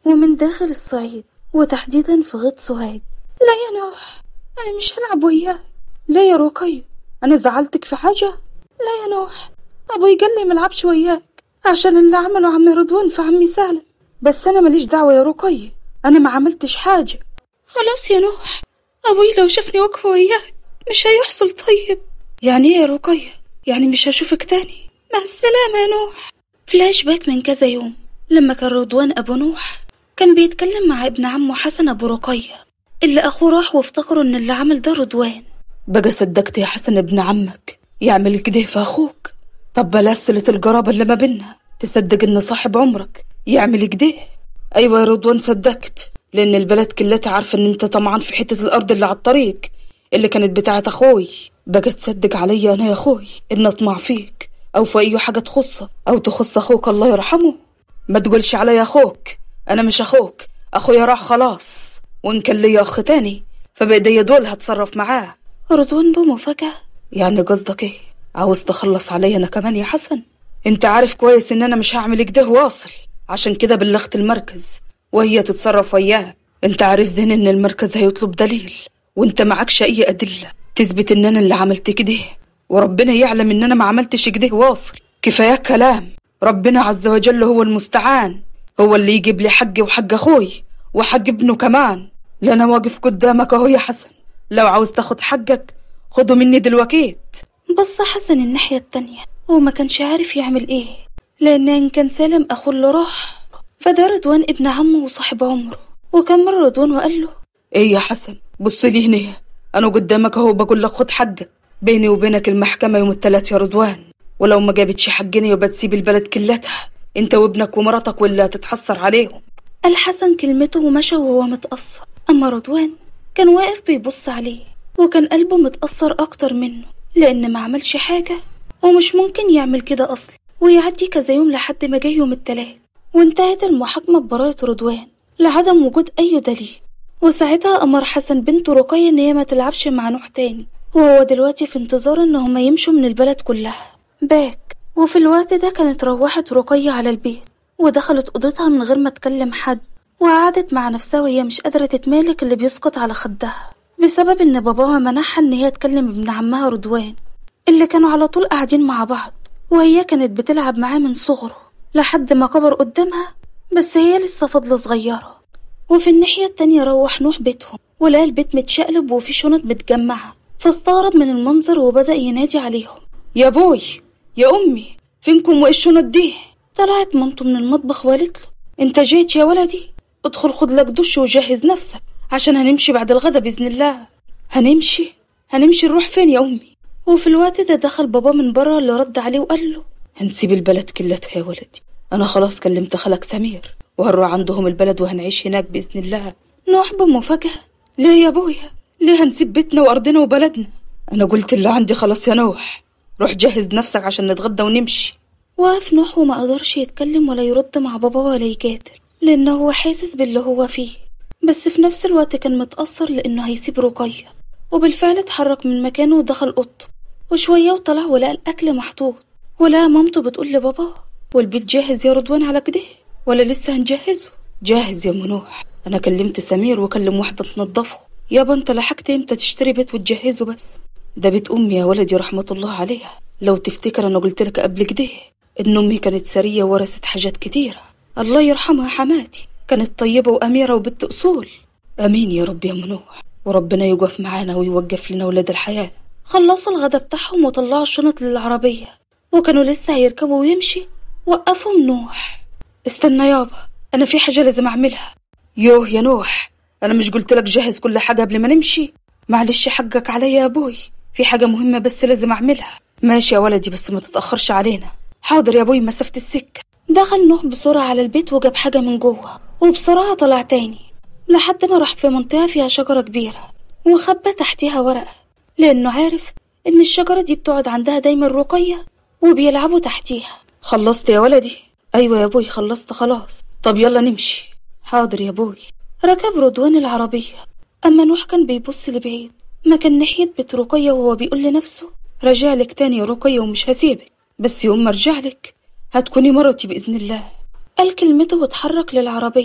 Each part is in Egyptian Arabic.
ومن داخل الصعيد وتحديدا في غيط سوهاج لا يا نوح أنا مش هلعب وياك لا يا رقية أنا زعلتك في حاجة لا يا نوح أبوي قال لي ملعبش وياك عشان اللي عمله عمي رضوان في عمي سالم بس أنا ماليش دعوة يا رقية أنا ما عملتش حاجة خلاص يا نوح أبوي لو شافني واقفة وياك مش هيحصل طيب يعني ايه يا رقية يعني مش هشوفك تاني مع السلامة يا نوح فلاش باك من كذا يوم لما كان رضوان أبو نوح كان بيتكلم مع ابن عمه حسن أبو رقية اللي أخوه راح وافتكروا إن اللي عمل ده رضوان بقى صدقت يا حسن ابن عمك يعمل كده في أخوك طب بلاش صلة القرابة اللي ما بينا تصدق إن صاحب عمرك يعمل كده أيوة يا رضوان صدقت لأن البلد كلها عارفة إن أنت طمعان في حتة الأرض اللي على الطريق اللي كانت بتاعت أخوي بقى تصدق عليا أنا يا أخوي إن أطمع فيك أو في أي حاجة تخصك أو تخص أخوك الله يرحمه ما تقولش عليا أخوك أنا مش أخوك أخويا راح خلاص وإن كان ليا أخ تاني فبإيديا دول هتصرف معاه رضوان بمفاجأة يعني قصدك إيه عاوز تخلص عليا أنا كمان يا حسن أنت عارف كويس إن أنا مش هعمل كده واصل عشان كده بلغت المركز وهي تتصرف وياه أنت عارف زين إن المركز هيطلب دليل وأنت معكش أي أدلة تثبت إن أنا اللي عملت كده وربنا يعلم إن أنا ما عملتش كده واصل كفاية كلام ربنا عز وجل هو المستعان هو اللي يجيب لي حقي وحق أخوي وحق ابنه كمان لأنا واقف قدامك أهو يا حسن لو عاوز تاخد حقك خده مني دلوقيت بص حسن الناحية التانية وما كانش عارف يعمل ايه لأن إن كان سالم أخوه اللي راح فده رضوان ابن عمه وصاحب عمره وكمل رضوان وقال له ايه يا حسن بص لي هنا انا قدامك اهو بقول لك خد حقك بيني وبينك المحكمة يوم التلات يا رضوان ولو ما جابتش حقنا يبقى تسيب البلد كلتها انت وابنك ومراتك ولا تتحسر عليهم الحسن كلمته ومشى وهو متأثر أما رضوان كان واقف بيبص عليه وكان قلبه متأثر أكتر منه لأن ما عملش حاجة ومش ممكن يعمل كده أصلا ويعدي كذا يوم لحد ما جه يوم التلات وانتهت المحاكمة ببراءة رضوان لعدم وجود أي دليل وساعتها أمر حسن بنته رقية إن هي ما تلعبش مع نوح تاني وهو دلوقتي في انتظار إن هما يمشوا من البلد كلها باك وفي الوقت ده كانت روحت رقية على البيت ودخلت أوضتها من غير ما تكلم حد وقعدت مع نفسها وهي مش قادرة تتمالك اللي بيسقط على خدها بسبب إن باباها منعها إن هي تكلم ابن عمها رضوان اللي كانوا على طول قاعدين مع بعض وهي كانت بتلعب معاه من صغره لحد ما كبر قدامها بس هي لسه فاضلة صغيرة وفي الناحية التانية روح نوح بيتهم ولقى البيت متشقلب وفي شنط متجمعة فاستغرب من المنظر وبدأ ينادي عليهم يا بوي يا امي فينكم وايه الشنط دي طلعت مامته من المطبخ وقالت له انت جيت يا ولدي ادخل خد لك دش وجهز نفسك عشان هنمشي بعد الغدا باذن الله هنمشي هنمشي نروح فين يا امي وفي الوقت ده دخل بابا من بره اللي رد عليه وقال له هنسيب البلد كلتها يا ولدي انا خلاص كلمت خالك سمير وهنروح عندهم البلد وهنعيش هناك باذن الله نوح بمفاجأة ليه يا ابويا ليه هنسيب بيتنا وارضنا وبلدنا انا قلت اللي عندي خلاص يا نوح روح جهز نفسك عشان نتغدى ونمشي وقف نوح وما قدرش يتكلم ولا يرد مع بابا ولا يجادل لأنه هو حاسس باللي هو فيه بس في نفس الوقت كان متأثر لأنه هيسيب رقية وبالفعل اتحرك من مكانه ودخل أوضته وشوية وطلع ولقى الأكل محطوط ولقى مامته بتقول لبابا والبيت جاهز يا رضوان على كده ولا لسه هنجهزه جاهز يا منوح انا كلمت سمير وكلم واحدة تنظفه يابا انت لحقت امتى تشتري بيت وتجهزه بس ده بيت امي يا ولدي رحمة الله عليها لو تفتكر انا قلت لك قبل كده ان امي كانت سرية ورثت حاجات كتيرة الله يرحمها حماتي كانت طيبة واميرة وبنت اصول امين يا رب يا منوح وربنا يوقف معانا ويوقف لنا ولاد الحياة خلصوا الغدا بتاعهم وطلعوا الشنط للعربية وكانوا لسه هيركبوا ويمشي وقفهم نوح استنى يابا انا في حاجة لازم اعملها يوه يا نوح انا مش قلت لك جهز كل حاجة قبل ما نمشي معلش حقك عليا يا ابوي في حاجة مهمة بس لازم اعملها ماشي يا ولدي بس ما تتأخرش علينا حاضر يا ابوي مسافة السكة دخل نوح بسرعة على البيت وجاب حاجة من جوه وبسرعة طلع تاني لحد ما راح في منطقة فيها شجرة كبيرة وخبى تحتيها ورقة لأنه عارف إن الشجرة دي بتقعد عندها دايما رقية وبيلعبوا تحتيها خلصت يا ولدي ايوه يا ابوي خلصت خلاص طب يلا نمشي حاضر يا ابوي ركب رضوان العربية أما نوح كان بيبص لبعيد ما كان ناحية بيت رقية وهو بيقول لنفسه راجع لك تاني يا رقية ومش هسيبك بس يوم ما ارجع لك هتكوني مرتي بإذن الله قال كلمته واتحرك للعربية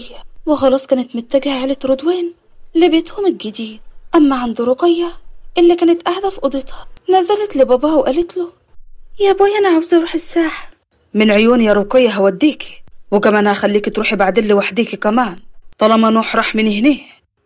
وخلاص كانت متجهة عيلة رضوان لبيتهم الجديد أما عند رقية اللي كانت قاعدة في أوضتها نزلت لباباها وقالت له يا بوي أنا عاوزة أروح الساحة من عيوني يا رقية هوديكي وكمان هخليكي تروحي بعدين لوحديكي كمان طالما نوح راح من هنا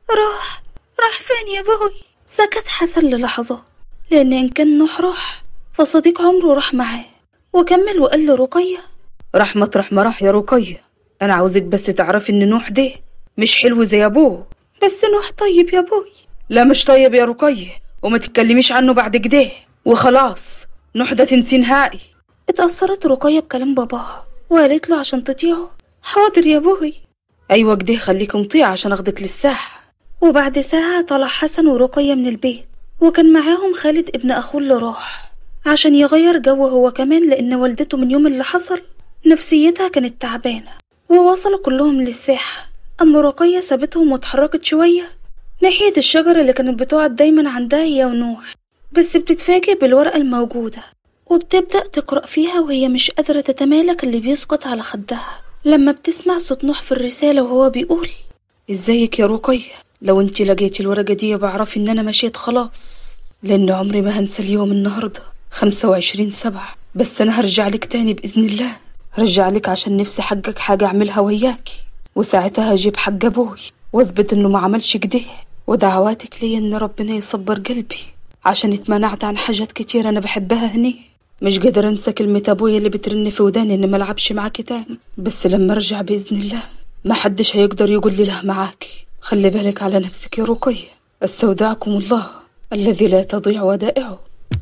راح راح فين يا بوي سكت حسن للحظات لأن إن كان نوح راح فصديق عمره راح معاه وكمل وقال لرقية راح مطرح ما راح يا رقية أنا عاوزك بس تعرفي إن نوح ده مش حلو زي أبوه بس نوح طيب يا بوي لا مش طيب يا رقية وما تتكلميش عنه بعد كده وخلاص نوح ده تنسي نهائي اتأثرت رقية بكلام باباها وقالت له عشان تطيعه حاضر يا بوي أيوة كده خليك مطيع عشان أخدك للساحة وبعد ساعة طلع حسن ورقية من البيت وكان معاهم خالد ابن أخوه اللي راح عشان يغير جو هو كمان لأن والدته من يوم اللي حصل نفسيتها كانت تعبانة ووصلوا كلهم للساحة أما رقية سابتهم واتحركت شوية ناحية الشجرة اللي كانت بتقعد دايما عندها هي ونوح بس بتتفاجئ بالورقة الموجودة وبتبدأ تقرأ فيها وهي مش قادرة تتمالك اللي بيسقط على خدها لما بتسمع صوت نوح في الرسالة وهو بيقول ازيك يا رقية لو انتي لقيتي الورقة دي بعرف ان انا مشيت خلاص لان عمري ما هنسى اليوم النهاردة خمسة وعشرين سبعة بس انا هرجع لك تاني بإذن الله هرجع لك عشان نفسي حقك حاجة اعملها وياكي وساعتها هجيب حق ابوي واثبت انه ما عملش كده ودعواتك لي ان ربنا يصبر قلبي عشان اتمنعت عن حاجات كتير انا بحبها هني مش قادر انسى كلمة ابويا اللي بترن في وداني اني ملعبش معاكي تاني بس لما ارجع باذن الله ما حدش هيقدر يقول لي لا معاكي خلي بالك على نفسك يا رقية استودعكم الله الذي لا تضيع ودائعه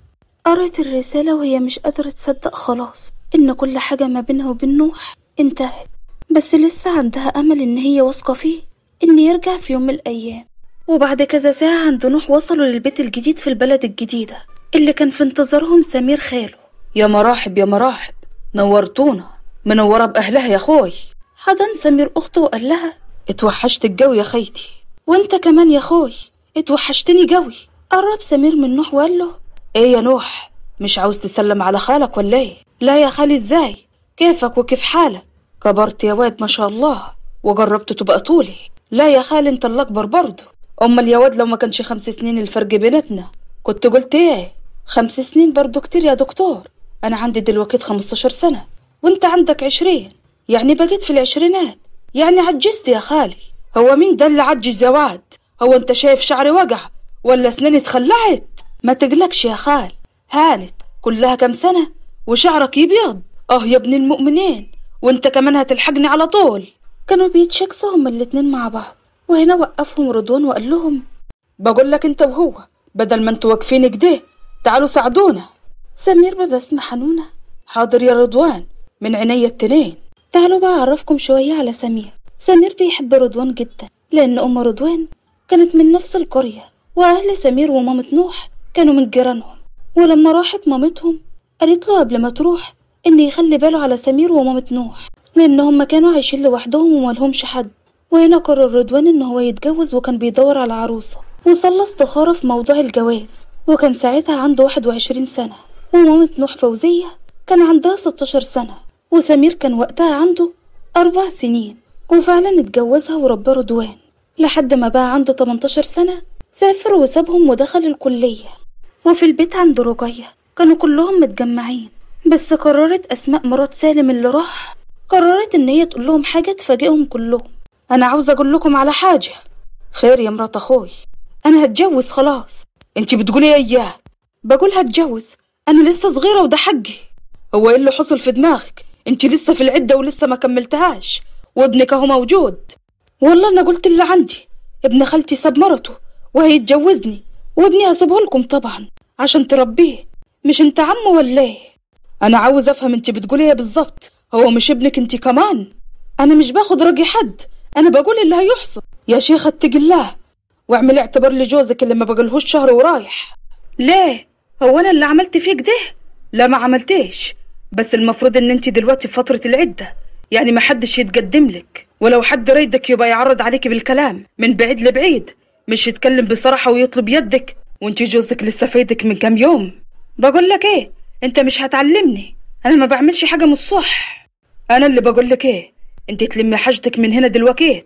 قرأت الرسالة وهي مش قادرة تصدق خلاص إن كل حاجة ما بينها وبين نوح انتهت بس لسه عندها أمل إن هي واثقة فيه إن يرجع في يوم من الأيام وبعد كذا ساعة عند نوح وصلوا للبيت الجديد في البلد الجديدة اللي كان في انتظارهم سمير خاله يا مراحب يا مراحب نورتونا منورة بأهلها يا خوي حضن سمير أخته وقال لها اتوحشت الجو يا خيتي وانت كمان يا خوي اتوحشتني جوي قرب سمير من نوح وقال له ايه يا نوح مش عاوز تسلم على خالك ولا ايه لا يا خالي ازاي كيفك وكيف حالك كبرت يا واد ما شاء الله وجربت تبقى طولي لا يا خالي انت الاكبر برضه امال يا واد لو ما كانش خمس سنين الفرق بيناتنا كنت قلت ايه خمس سنين برضه كتير يا دكتور انا عندي دلوقتي 15 سنة وانت عندك عشرين يعني بقيت في العشرينات يعني عجزت يا خالي هو مين ده اللي عجز يا واد هو انت شايف شعري وقع ولا سناني اتخلعت ما تقلقش يا خال هانت كلها كم سنة وشعرك يبيض اه يا ابن المؤمنين وانت كمان هتلحقني على طول كانوا بيتشكسوا هما الاتنين مع بعض وهنا وقفهم رضوان وقال لهم بقول لك انت وهو بدل ما انتوا واقفين كده تعالوا ساعدونا سمير ببسمة حنونة حاضر يا رضوان من عينيا التنين تعالوا بقى أعرفكم شوية على سمير سمير بيحب رضوان جدا لأن أم رضوان كانت من نفس القرية وأهل سمير ومامة نوح كانوا من جيرانهم ولما راحت مامتهم قالت له قبل ما تروح إن يخلي باله على سمير ومامة نوح لأن هما كانوا عايشين لوحدهم وملهمش حد وهنا قرر رضوان إن هو يتجوز وكان بيدور على عروسة وصلى استخارة في موضوع الجواز وكان ساعتها عنده واحد وعشرين سنة ومامة نوح فوزية كان عندها ستاشر سنة وسمير كان وقتها عنده أربع سنين وفعلا اتجوزها وربى رضوان لحد ما بقى عنده 18 سنة سافر وسابهم ودخل الكلية وفي البيت عند رقية كانوا كلهم متجمعين بس قررت أسماء مرات سالم اللي راح قررت إن هي تقول لهم حاجة تفاجئهم كلهم أنا عاوزة أقول لكم على حاجة خير يا مرات أخوي أنا هتجوز خلاص أنت بتقولي إياه بقول هتجوز أنا لسه صغيرة وده حقي هو إيه اللي حصل في دماغك أنت لسه في العدة ولسه ما كملتهاش وابنك أهو موجود والله أنا قلت اللي عندي ابن خالتي ساب مرته وهيتجوزني وابني هسيبه لكم طبعا عشان تربيه مش انت عمه ولا ايه انا عاوز افهم انت بتقولي ايه بالظبط هو مش ابنك انت كمان انا مش باخد راجي حد انا بقول اللي هيحصل يا شيخة اتقي الله واعملي اعتبار لجوزك اللي ما بقالهوش شهر ورايح ليه هو انا اللي عملت فيك ده لا ما عملتيش بس المفروض ان انت دلوقتي في فترة العدة يعني ما حدش يتقدم لك ولو حد رايدك يبقى يعرض عليك بالكلام من بعيد لبعيد مش يتكلم بصراحة ويطلب يدك وانت جوزك لسه فايدك من كام يوم بقول لك ايه انت مش هتعلمني انا ما بعملش حاجة من الصح انا اللي بقول لك ايه انت تلمي حاجتك من هنا دلوقتي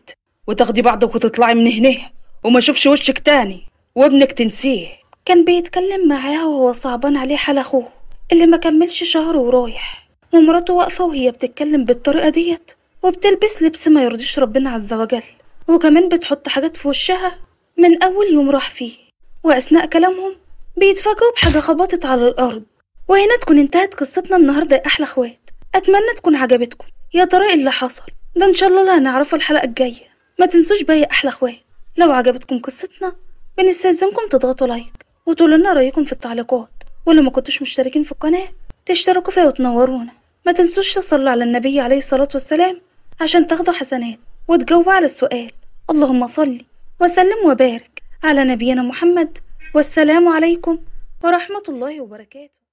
وتاخدي بعضك وتطلعي من هنا وما اشوفش وشك تاني وابنك تنسيه كان بيتكلم معاها وهو صعبان عليه حال اخوه اللي ما كملش شهر ورايح ومراته واقفة وهي بتتكلم بالطريقة ديت وبتلبس لبس ما يرضيش ربنا عز وجل وكمان بتحط حاجات في وشها من أول يوم راح فيه وأثناء كلامهم بيتفاجئوا بحاجة خبطت على الأرض وهنا تكون انتهت قصتنا النهاردة يا أحلى أخوات أتمنى تكون عجبتكم يا ترى إيه اللي حصل ده إن شاء الله اللي هنعرفه الحلقة الجاية ما تنسوش بقى يا أحلى أخوات لو عجبتكم قصتنا بنستلزمكم تضغطوا لايك وتقولوا لنا رأيكم في التعليقات واللي ما كنتوش مشتركين في القناة تشتركوا فيها وتنورونا ما تنسوش تصلوا على النبي عليه الصلاة والسلام عشان تاخدوا حسنات وتجاوبوا على السؤال اللهم صل وسلم وبارك على نبينا محمد والسلام عليكم ورحمة الله وبركاته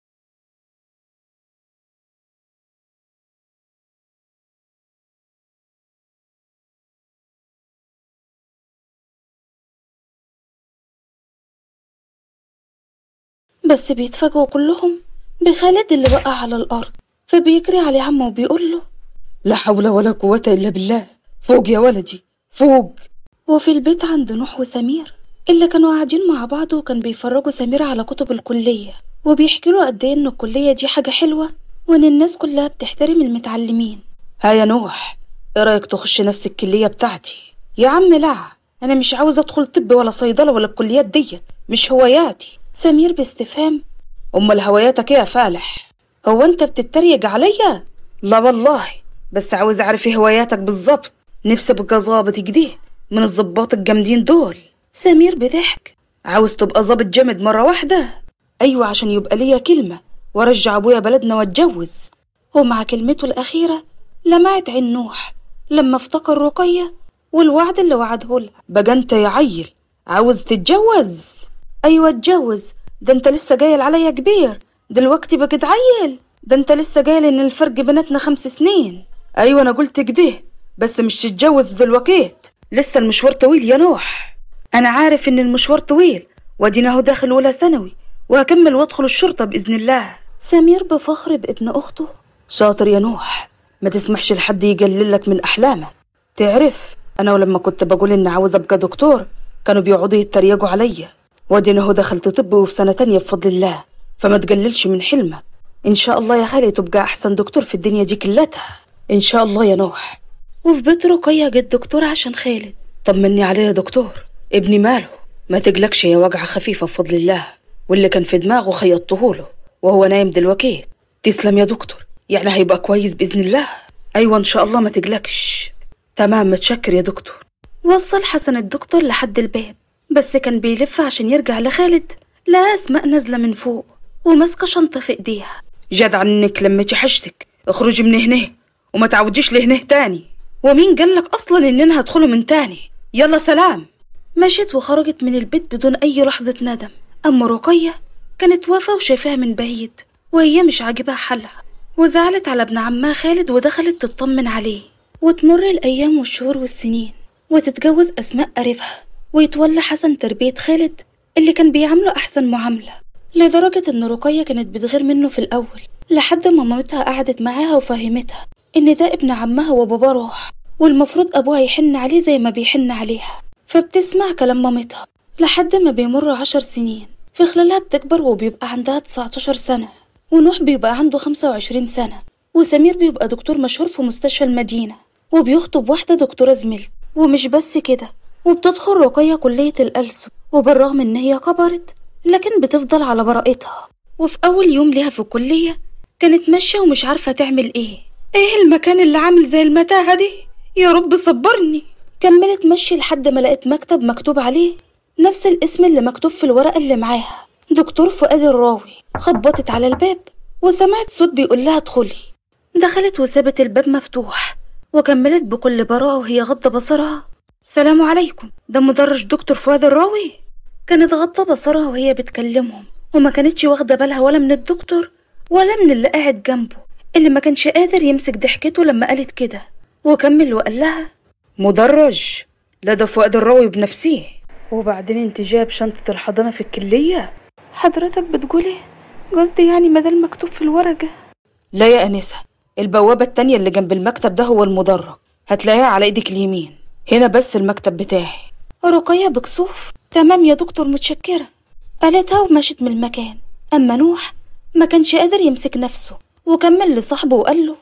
بس بيتفاجئوا كلهم بخالد اللي وقع على الأرض فبيجري عليه عمه وبيقول له لا حول ولا قوة إلا بالله فوق يا ولدي فوق وفي البيت عند نوح وسمير اللي كانوا قاعدين مع بعض وكان بيفرجوا سمير على كتب الكلية وبيحكي له قد ايه ان الكلية دي حاجة حلوة وان الناس كلها بتحترم المتعلمين ها يا نوح ايه رأيك تخش نفس الكلية بتاعتي يا عم لا انا مش عاوز ادخل طب ولا صيدلة ولا الكليات ديت مش هواياتي سمير باستفهام امال هواياتك ايه يا فالح هو انت بتتريق عليا لا والله بس عاوز اعرف ايه هواياتك بالظبط نفسي ابقى ظابط كده من الظباط الجامدين دول سمير بضحك عاوز تبقى ظابط جامد مرة واحدة ايوه عشان يبقى ليا كلمة وارجع ابويا بلدنا واتجوز ومع كلمته الأخيرة لمعت عين نوح لما افتكر رقية والوعد اللي وعده لها بقى انت يا عيل عاوز تتجوز أيوة اتجوز ده انت لسه جايل عليا كبير دلوقتي بقيت عيل ده انت لسه جايل ان الفرق بيناتنا خمس سنين ايوه انا قلت كده بس مش تتجوز دلوقتي لسه المشوار طويل يا نوح انا عارف ان المشوار طويل وادينا اهو داخل اولى ثانوي وهكمل وادخل الشرطه باذن الله سمير بفخر بابن أخته شاطر يا نوح ما تسمحش لحد يقلل لك من احلامك تعرف انا ولما كنت بقول اني عاوز ابقى دكتور كانوا بيقعدوا يتريقوا عليا وادينا اهو دخلت طب وفي سنه تانية بفضل الله فما تقللش من حلمك ان شاء الله يا خالي تبقى احسن دكتور في الدنيا دي كلتها ان شاء الله يا نوح وفي بيت رقية جه الدكتور عشان خالد طمني عليه يا دكتور ابني ماله ما تقلقش يا وجعة خفيفة بفضل الله واللي كان في دماغه خيطته له وهو نايم دلوقتي تسلم يا دكتور يعني هيبقى كويس بإذن الله أيوة إن شاء الله ما تقلقش تمام متشكر يا دكتور وصل حسن الدكتور لحد الباب بس كان بيلف عشان يرجع لخالد لقى أسماء نازلة من فوق وماسكة شنطة في إيديها جدع انك لميتي حاجتك اخرجي من هنا وما تعوديش لهنا تاني ومين قالك اصلا اننا هدخله من تاني يلا سلام مشيت وخرجت من البيت بدون أي لحظة ندم أما رقية كانت واقفة وشايفاها من بعيد وهي مش عاجبها حالها وزعلت على ابن عمها خالد ودخلت تطمن عليه وتمر الأيام والشهور والسنين وتتجوز أسماء قريبها ويتولى حسن تربية خالد اللي كان بيعامله أحسن معاملة لدرجة إن رقية كانت بتغير منه في الأول لحد ما مامتها قعدت معاها وفهمتها إن ده ابن عمها وبابا راح والمفروض أبوها يحن عليه زي ما بيحن عليها فبتسمع كلام مامتها لحد ما بيمر عشر سنين في خلالها بتكبر وبيبقى عندها 19 سنة ونوح بيبقى عنده 25 سنة وسمير بيبقى دكتور مشهور في مستشفى المدينة وبيخطب واحدة دكتورة زميلته ومش بس كده وبتدخل رقية كلية الألسن وبالرغم إن هي كبرت لكن بتفضل على براءتها وفي أول يوم ليها في الكلية كانت ماشية ومش عارفة تعمل إيه إيه المكان اللي عامل زي المتاهة دي يا رب صبرني كملت مشي لحد ما لقيت مكتب مكتوب عليه نفس الاسم اللي مكتوب في الورقة اللي معاها دكتور فؤاد الراوي خبطت على الباب وسمعت صوت بيقول لها ادخلي دخلت وسابت الباب مفتوح وكملت بكل براءة وهي غضة بصرها سلام عليكم ده مدرج دكتور فؤاد الراوي كانت غضة بصرها وهي بتكلمهم وما كانتش واخدة بالها ولا من الدكتور ولا من اللي قاعد جنبه اللي ما كانش قادر يمسك ضحكته لما قالت كده وكمل وقال لها مدرج لا ده فؤاد الراوي بنفسه وبعدين انت جايب شنطة الحضانة في الكلية حضرتك بتقولي قصدي يعني بدل مكتوب في الورقة لا يا أنسة البوابة التانية اللي جنب المكتب ده هو المدرج هتلاقيها على ايدك اليمين هنا بس المكتب بتاعي رقية بكسوف تمام يا دكتور متشكرة قالتها ومشت من المكان أما نوح ما كانش قادر يمسك نفسه وكمل لصاحبه وقال له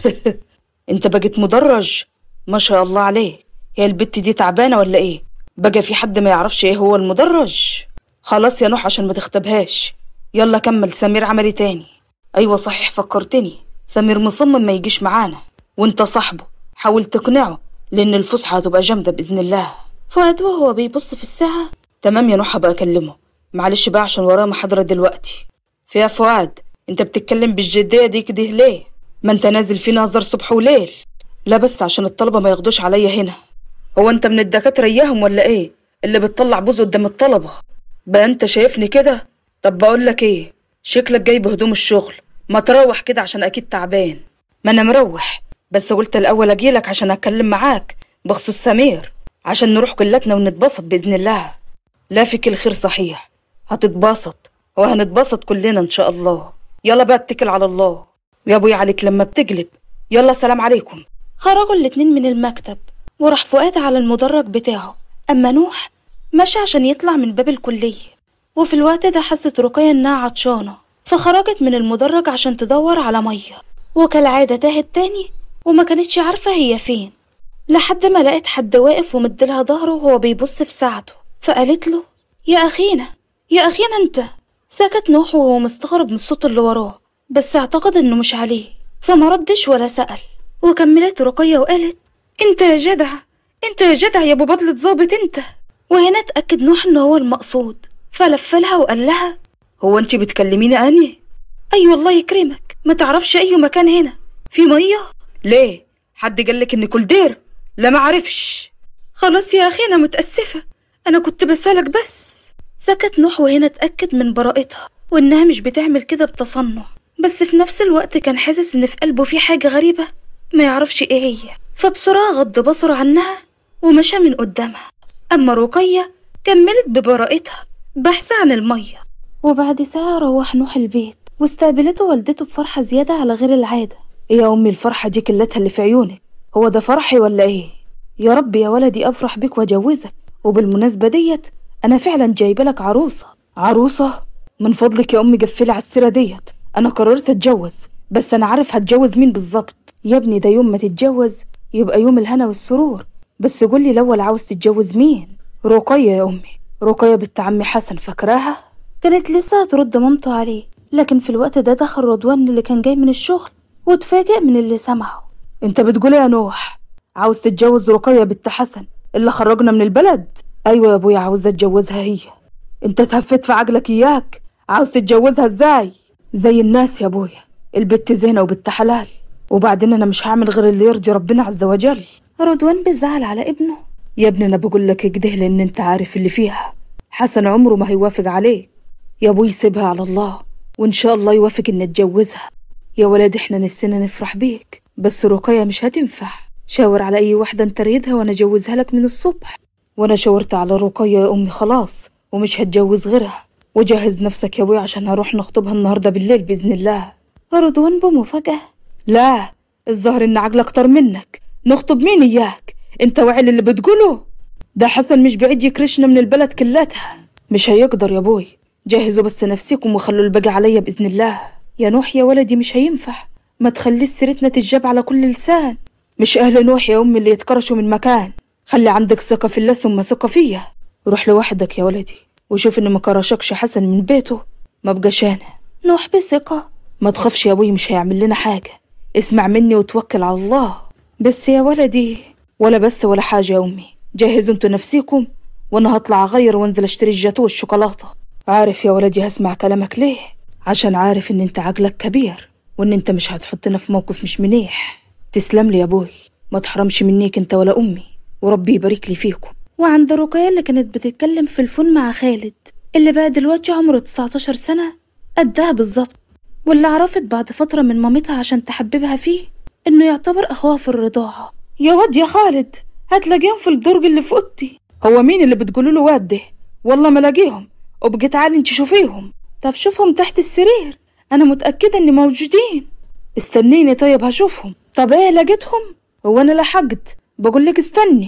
انت بقيت مدرج ما شاء الله عليك هي البت دي تعبانة ولا ايه بقى في حد ما يعرفش ايه هو المدرج خلاص يا نوح عشان ما تختبهاش يلا كمل سمير عملي تاني ايوه صحيح فكرتني سمير مصمم ما يجيش معانا وانت صاحبه حاول تقنعه لان الفسحة هتبقى جامدة باذن الله فؤاد وهو بيبص في الساعة تمام يا نوح هبقى اكلمه معلش بقى عشان ورايا محاضرة دلوقتي فيها فؤاد انت بتتكلم بالجدية دي كده ليه ما انت نازل فينا هزار صبح وليل لا بس عشان الطلبة ما ياخدوش عليا هنا هو انت من الدكاترة اياهم ولا ايه اللي بتطلع بوز قدام الطلبة بقى انت شايفني كده طب بقول لك ايه شكلك جاي بهدوم الشغل ما تروح كده عشان اكيد تعبان ما انا مروح بس قلت الاول اجيلك عشان اتكلم معاك بخصوص سمير عشان نروح كلتنا ونتبسط باذن الله لا فيك الخير صحيح هتتبسط وهنتبسط كلنا ان شاء الله يلا بقى اتكل على الله يا ابوي عليك لما بتقلب يلا سلام عليكم خرجوا الاتنين من المكتب وراح فؤاد على المدرج بتاعه أما نوح مشى عشان يطلع من باب الكلية وفي الوقت ده حست رقية إنها عطشانة فخرجت من المدرج عشان تدور على مية وكالعادة تاهت تاني وما كانتش عارفة هي فين لحد ما لقيت حد واقف ومديلها ظهره وهو بيبص في ساعته فقالت له يا أخينا يا أخينا أنت سكت نوح وهو مستغرب من الصوت اللي وراه بس اعتقد إنه مش عليه فما ردش ولا سأل وكملت رقية وقالت انت يا جدع انت يا جدع يا ابو بدلة ظابط انت وهنا اتأكد نوح ان هو المقصود فلفلها وقال لها هو انت بتكلميني اني اي أيوة الله يكرمك ما تعرفش اي مكان هنا في مية ليه حد قالك ان كل دير لا ما عرفش خلاص يا اخي انا متأسفة انا كنت بسألك بس سكت نوح وهنا اتأكد من براءتها وانها مش بتعمل كده بتصنع بس في نفس الوقت كان حاسس ان في قلبه في حاجة غريبة ما يعرفش ايه هي فبسرعة غض بصره عنها ومشى من قدامها أما رقية كملت ببراءتها بحث عن المية وبعد ساعة روح نوح البيت واستقبلته والدته بفرحة زيادة على غير العادة ايه يا أمي الفرحة دي كلتها اللي في عيونك هو ده فرحي ولا ايه يا رب يا ولدي أفرح بك وأجوزك وبالمناسبة ديت أنا فعلا جايبة لك عروسة عروسة من فضلك يا أمي قفلي على السيرة ديت أنا قررت أتجوز بس أنا عارف هتجوز مين بالظبط يا ابني ده يوم ما تتجوز يبقى يوم الهنا والسرور بس قولي الأول عاوز تتجوز مين رقية يا أمي رقية بنت عمي حسن فاكراها كانت لسه هترد مامته عليه لكن في الوقت ده دخل رضوان اللي كان جاي من الشغل واتفاجئ من اللي سمعه انت بتقول يا نوح عاوز تتجوز رقية بنت حسن اللي خرجنا من البلد ايوه يا ابويا عاوزة اتجوزها هي انت تهفت في عقلك اياك عاوز تتجوزها ازاي زي الناس يا ابويا البت زينة وبنت حلال وبعدين انا مش هعمل غير اللي يرضي ربنا عز وجل رضوان بيزعل على ابنه يا ابني انا بقول لك كده لان انت عارف اللي فيها حسن عمره ما هيوافق عليك يا ابوي سيبها على الله وان شاء الله يوافق ان اتجوزها يا ولاد احنا نفسنا نفرح بيك بس رقية مش هتنفع شاور على اي واحدة انت ريدها وانا اجوزها لك من الصبح وانا شاورت على رقية يا امي خلاص ومش هتجوز غيرها وجهز نفسك يا ابوي عشان هروح نخطبها النهارده بالليل باذن الله رضوان بمفاجأة لا الظاهر ان عقل اكتر منك نخطب مين اياك انت واعي اللي بتقوله ده حسن مش بعيد يكرشنا من البلد كلتها مش هيقدر يا ابوي جهزوا بس نفسكم وخلوا الباقي عليا باذن الله يا نوح يا ولدي مش هينفع ما تخليش سيرتنا تتجاب على كل لسان مش اهل نوح يا امي اللي يتكرشوا من مكان خلي عندك ثقه في الله ثم ثقه فيا روح لوحدك يا ولدي وشوف ان ما كرشكش حسن من بيته ما بقاش انا نوح بثقه ما تخافش يا ابوي مش هيعمل لنا حاجه اسمع مني وتوكل على الله بس يا ولدي ولا بس ولا حاجة يا أمي جهزوا انتوا نفسيكم وأنا هطلع أغير وأنزل أشتري الجاتو والشوكولاتة عارف يا ولدي هسمع كلامك ليه عشان عارف إن أنت عقلك كبير وإن أنت مش هتحطنا في موقف مش منيح تسلم لي يا أبوي ما تحرمش منيك أنت ولا أمي وربي يبارك لي فيكم وعند رقية اللي كانت بتتكلم في الفون مع خالد اللي بقى دلوقتي عمره 19 سنة قدها بالظبط واللي عرفت بعد فترة من مامتها عشان تحببها فيه إنه يعتبر أخوها في الرضاعة يا واد يا خالد هتلاقيهم في الدرج اللي في اوضتي هو مين اللي بتقولوا له واد ده والله ما لاقيهم وبقي تعالي انت شوفيهم طب شوفهم تحت السرير انا متاكده ان موجودين استنيني طيب هشوفهم طب ايه لقيتهم هو انا لحقت بقول لك استني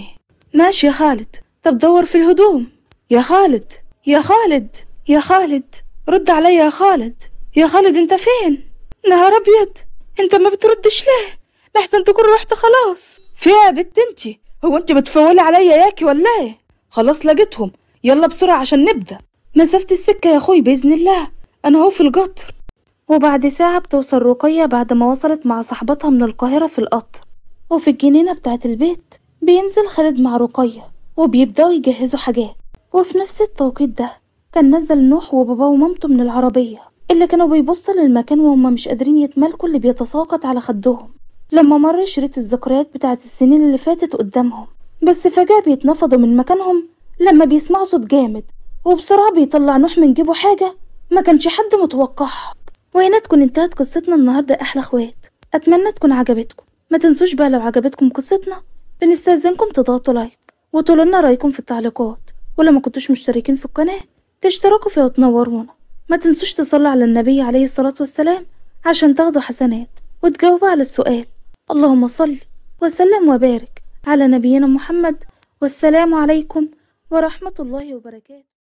ماشي يا خالد طب دور في الهدوم يا خالد يا خالد يا خالد رد عليا يا خالد يا خالد انت فين نهار ابيض انت ما بتردش ليه لحسن تكون رحت خلاص فيها يا بت انتي هو انت بتفولي عليا ياكي ولا ايه خلاص لقيتهم يلا بسرعة عشان نبدأ مسافة السكة يا اخوي بإذن الله أنا هو في القطر وبعد ساعة بتوصل رقية بعد ما وصلت مع صاحبتها من القاهرة في القطر وفي الجنينة بتاعة البيت بينزل خالد مع رقية وبيبدأوا يجهزوا حاجات وفي نفس التوقيت ده كان نزل نوح وباباه ومامته من العربية اللي كانوا بيبصوا للمكان وهم مش قادرين يتمالكوا اللي بيتساقط على خدهم لما مر شريط الذكريات بتاعة السنين اللي فاتت قدامهم بس فجأة بيتنفضوا من مكانهم لما بيسمعوا صوت جامد وبسرعة بيطلع نوح من جيبه حاجة ما كانش حد متوقعها وهنا تكون انتهت قصتنا النهاردة أحلى اخوات أتمنى تكون عجبتكم ما تنسوش بقى لو عجبتكم قصتنا بنستأذنكم تضغطوا لايك وتقولوا لنا رأيكم في التعليقات ولو ما كنتوش مشتركين في القناة تشتركوا فيها وتنورونا ما تنسوش تصلوا على النبي عليه الصلاة والسلام عشان تاخدوا حسنات وتجاوبوا على السؤال اللهم صل وسلم وبارك على نبينا محمد والسلام عليكم ورحمة الله وبركاته